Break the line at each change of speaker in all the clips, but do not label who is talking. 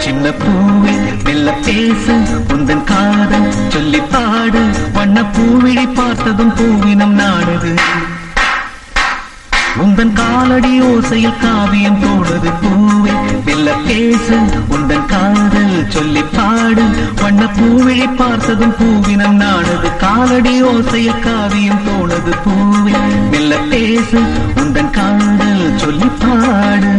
சின்ன பூவே மெல்ல பேசு உந்தன் காதல் சொல்லி பாடு வண்ண பூவிழி பார்த்ததும் பூவினம் நாடுது உந்தன் காலடி ஓசையில் காவியம் போடுது பூவே மெல்ல பேசு உந்தன் காதல் சொல்லி பாடு வண்ண பூவிழி பார்த்ததும் பூவினம் நாடுது காலடி ஓசையில் காவியம் போடுது பூவே மெல்ல பேசு உந்தன் காதல் சொல்லி பாடு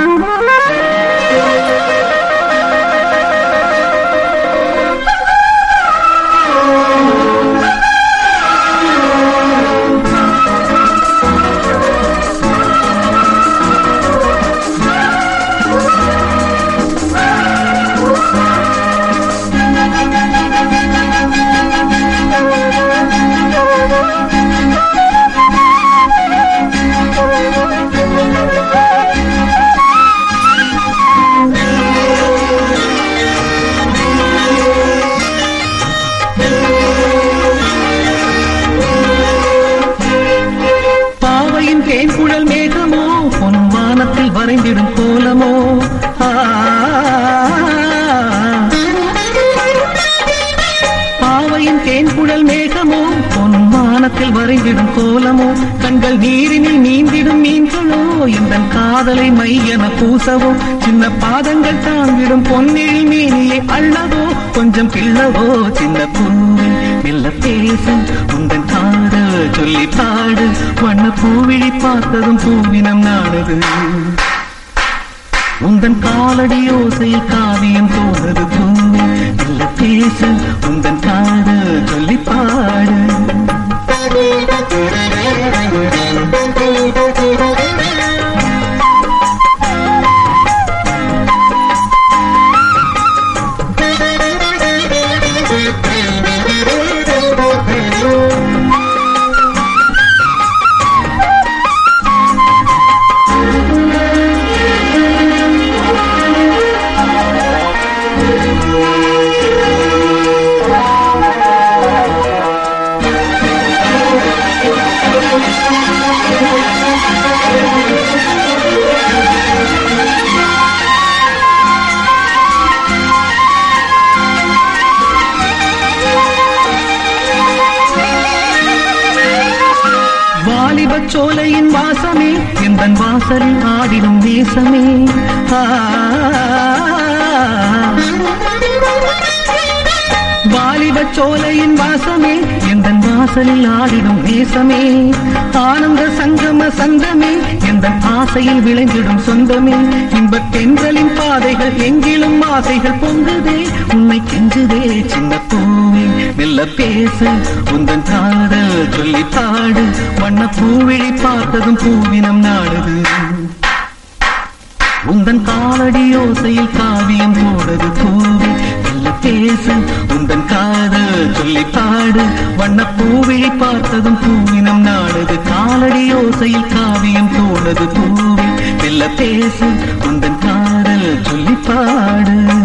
பாவையின் தேன்குழல் மேகமோ பொன் வானத்தில் வரைந்திடும் கோலமோ ஆ. பாவையின் தேன்குழல் மேகமோ பொன் வானத்தில் வரைந்திடும் கோலமோ கண்கள் நீரினில் நீந்திடும் மீன்களோ இந்த காதலை மையென பூசவோ சின்ன பாதங்கள் தாங்கிடும் பொன்னில் மீனியை அள்ளவோ கொஞ்சம் கிள்ளவோ சின்ன பூவி மெல்ல பேசு உந்தன் காதல் சொல்லி பாடு வண்ண பூவிழி பார்த்ததும் பூவினம் நாடுது உந்தன் காலடி ஓசையில் காவியம் தோணுது பூவே மெல்ல பேசு உந்தன் காதல் சொல்லி பாடு வாலிபச் சோலையின் வாசமே எந்தன் வாசலில் ஆடிடும் நேசமே ஆ. வாலிபச் சோலையின் வாசமே எந்தன் வாசலில் ஆடிடும் நேசமே ஆனந்த சங்கம சந்தமே எந்தன் ஆசையில் விளைந்திடும் சொந்தமே இன்பத் தென்றலின் பாதைகள் எங்கிலும் ஆசைகள் பொங்குதே உன்னை கெஞ்சுதே சின்ன பூவே மெல்ல பேசு உந்தன் காதல் சொல்லி பாடு வண்ண பூவிழி பார்த்ததும் பூவினம் நாடுது உந்தன் காலடி ஓசையில் காவியம் போடுது பூவே மெல்ல பேசு உந்தன் காதல் சொல்லி பாடு வண்ண பூவிழி பார்த்ததும் பூவினம் நாடுது காலடி ஓசையில் காவியம் தோடுது பூவே மெல்ல பேசு உந்தன் காதல் சொல்லி பாடு